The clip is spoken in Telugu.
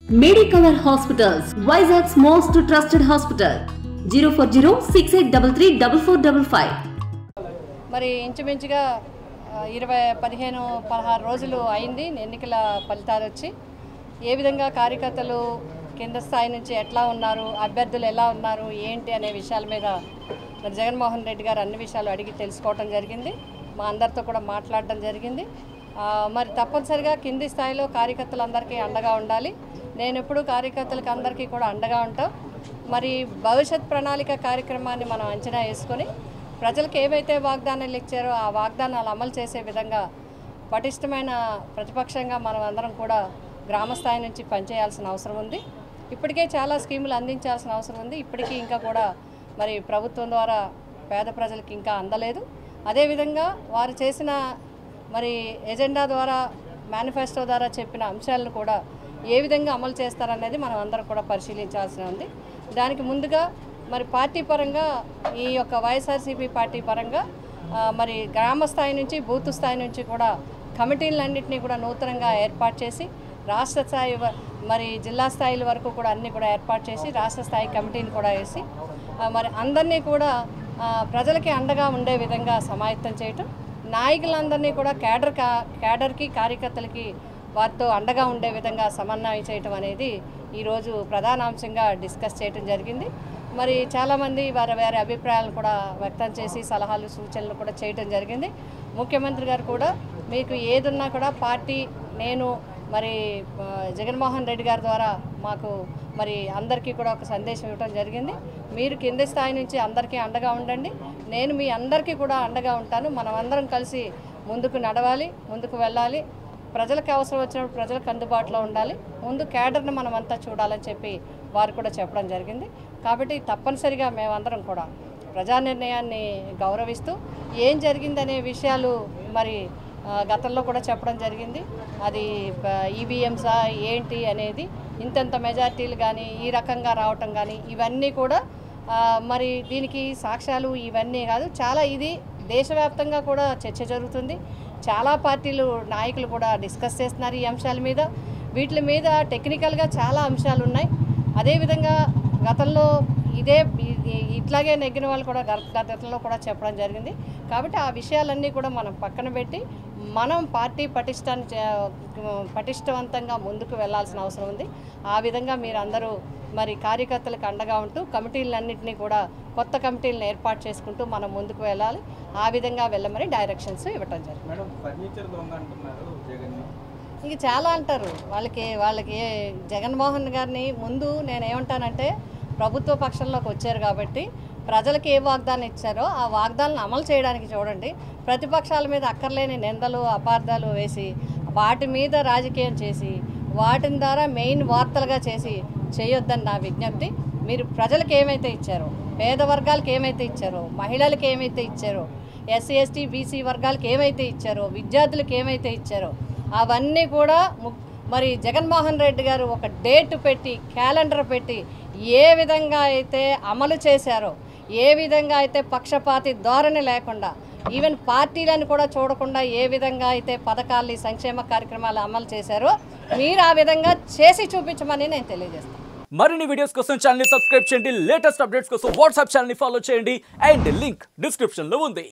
Medicover hospitals Vizag's most trusted hospital zero four zero six eight double three double four double five మరి ఇంచుమించుగా ఆ, ఇరవై పదిహేను పదహారు రోజులు అయింది ఎన్నికల ఫలితాలు వచ్చి ఏ విధంగా కార్యకర్తలు కింద స్థాయి నుంచి ఎట్లా ఉన్నారు అభ్యర్థులు ఎలా ఉన్నారు ఏంటి అనే విషయాల మీద మరి జగన్మోహన్ రెడ్డి గారు అన్ని విషయాలు అడిగి తెలుసుకోవడం జరిగింది మా అందరితో కూడా మాట్లాడడం జరిగింది ఆ, మరి తప్పనిసరిగా కింది స్థాయిలో కార్యకర్తలందరికీ అండగా ఉండాలి నేను ఎప్పుడు కార్యకర్తలకు అందరికీ కూడా అండగా ఉంటాం మరి భవిష్యత్ ప్రణాళిక కార్యక్రమాన్ని మనం అంచనా వేసుకొని ప్రజలకు ఏవైతే వాగ్దానాలు ఇచ్చారో ఆ వాగ్దానాలు అమలు చేసే విధంగా పటిష్టమైన ప్రతిపక్షంగా మనం అందరం కూడా గ్రామ స్థాయి నుంచి పనిచేయాల్సిన అవసరం ఉంది ఇప్పటికే చాలా స్కీములు అందించాల్సిన అవసరం ఉంది ఇప్పటికీ ఇంకా కూడా మరి ప్రభుత్వం ద్వారా పేద ప్రజలకు ఇంకా అందలేదు అదేవిధంగా వారు చేసిన మరి ఎజెండా ద్వారా మేనిఫెస్టో ద్వారా చెప్పిన అంశాలను కూడా ఏ విధంగా అమలు చేస్తారనేది మనం అందరం కూడా పరిశీలించాల్సి ఉంది దానికి ముందుగా మరి పార్టీ పరంగా ఈ యొక్క వైఎస్ఆర్సీపీ పార్టీ పరంగా ఆ, మరి గ్రామ స్థాయి నుంచి బూత్ స్థాయి నుంచి కూడా కమిటీలన్నింటినీ కూడా నూతనంగా ఏర్పాటు చేసి రాష్ట్ర స్థాయి వ- మరి జిల్లా స్థాయిల వరకు కూడా అన్నీ కూడా ఏర్పాటు చేసి రాష్ట్ర స్థాయి కమిటీని కూడా వేసి ఆ, మరి అందరినీ కూడా ఆ, ప్రజలకి అండగా ఉండే విధంగా సమాయత్తం చేయటం నాయకులందరినీ కూడా కేడర్ కా కేడర్కి కార్యకర్తలకి వారితో అండగా ఉండే విధంగా సమన్వయం చేయటం అనేది ఈరోజు ప్రధాన అంశంగా డిస్కస్ చేయటం జరిగింది మరి చాలామంది వారి వారి అభిప్రాయాలను కూడా వ్యక్తం చేసి సలహాలు సూచనలు కూడా చేయటం జరిగింది ముఖ్యమంత్రి గారు కూడా మీకు ఏదున్నా కూడా పార్టీ నేను మరి ఆ, జగన్మోహన్ రెడ్డి గారి ద్వారా మాకు మరి అందరికీ కూడా ఒక సందేశం ఇవ్వడం జరిగింది మీరు కింది స్థాయి నుంచి అందరికీ అండగా ఉండండి నేను మీ అందరికీ కూడా అండగా ఉంటాను మనం అందరం కలిసి ముందుకు నడవాలి ముందుకు వెళ్ళాలి ప్రజలకు అవసరం వచ్చినప్పుడు ప్రజలకు అందుబాటులో ఉండాలి ముందు క్యాడర్ని మనం అంతా చూడాలని చెప్పి వారు కూడా చెప్పడం జరిగింది కాబట్టి తప్పనిసరిగా మేమందరం కూడా ప్రజా నిర్ణయాన్ని గౌరవిస్తూ ఏం జరిగిందనే విషయాలు మరి ఆ, గతంలో కూడా చెప్పడం జరిగింది అది ఈవీఎంసా ఏంటి అనేది ఇంతంత మెజార్టీలు కానీ ఈ రకంగా రావటం కానీ ఇవన్నీ కూడా ఆ, మరి దీనికి సాక్ష్యాలు ఇవన్నీ కాదు చాలా ఇది దేశవ్యాప్తంగా కూడా చర్చ జరుగుతుంది చాలా పార్టీలు నాయకులు కూడా డిస్కస్ చేస్తున్నారు ఈ అంశాల మీద వీటి మీద టెక్నికల్గా చాలా అంశాలు ఉన్నాయి అదేవిధంగా గతంలో ఇదే ఇ- ఇ- ఇట్లాగే నెగ్గిన వాళ్ళు కూడా గత- గతంలో కూడా చెప్పడం జరిగింది కాబట్టి ఆ విషయాలన్నీ కూడా మనం పక్కన పెట్టి మనం పార్టీ పటిష్టాన్ని చే- పటిష్టవంతంగా ముందుకు వెళ్ళాల్సిన అవసరం ఉంది ఆ విధంగా మీరు అందరూ మరి కార్యకర్తలకు అండగా ఉంటూ కమిటీలన్నింటినీ కూడా కొత్త కమిటీలను ఏర్పాటు చేసుకుంటూ మనం ముందుకు వెళ్ళాలి ఆ విధంగా వెళ్ళమని డైరెక్షన్స్ ఇవ్వటం జరిగింది మేడం ఫర్నిచర్ దొంగ అంటున్నారు జగన్ ఇంక చాలా అంటారు వాళ్ళకి వాళ్ళకి జగన్మోహన్ గారిని ముందు నేను ఏమంటానంటే ప్రభుత్వ పక్షంలోకి వచ్చారు కాబట్టి ప్రజలకు ఏ వాగ్దానం ఇచ్చారో ఆ వాగ్దానాలను అమలు చేయడానికి చూడండి ప్రతిపక్షాల మీద అక్కర్లేని నిందలు అపార్థాలు వేసి వాటి మీద రాజకీయం చేసి వాటి ద్వారా మెయిన్ వార్తలుగా చేసి చేయొద్దని నా విజ్ఞప్తి మీరు ప్రజలకు ఏమైతే ఇచ్చారో పేద వర్గాలకు ఏమైతే ఇచ్చారో మహిళలకు ఏమైతే ఇచ్చారో ఎస్సీ ఎస్టీ బీసీ వర్గాలకు ఏమైతే ఇచ్చారో విద్యార్థులకు ఏమైతే ఇచ్చారో అవన్నీ కూడా ము- మరి జగన్మోహన్ రెడ్డి గారు ఒక డేట్ పెట్టి క్యాలెండర్ పెట్టి ఏ విధంగా అయితే అమలు చేశారో ఏ విధంగా అయితే పక్షపాతి ధోరణి లేకుండా ఈవెన్ పార్టీలను కూడా చూడకుండా ఏ విధంగా అయితే పథకాలు ఈ సంక్షేమ కార్యక్రమాలు అమలు చేశారో మీరు ఆ విధంగా చేసి చూపించమని నేను తెలియజేస్తాను మరిన్ని వీడియోస్ కోసం ఛానల్ సబ్స్క్రైబ్ చేయండి లేటెస్ట్ అప్డేట్స్ కోసం వాట్సాప్ ఛానల్ ఫాలో చేయండి అండ్ లింక్ డిస్క్రిప్షన్ లో ఉంది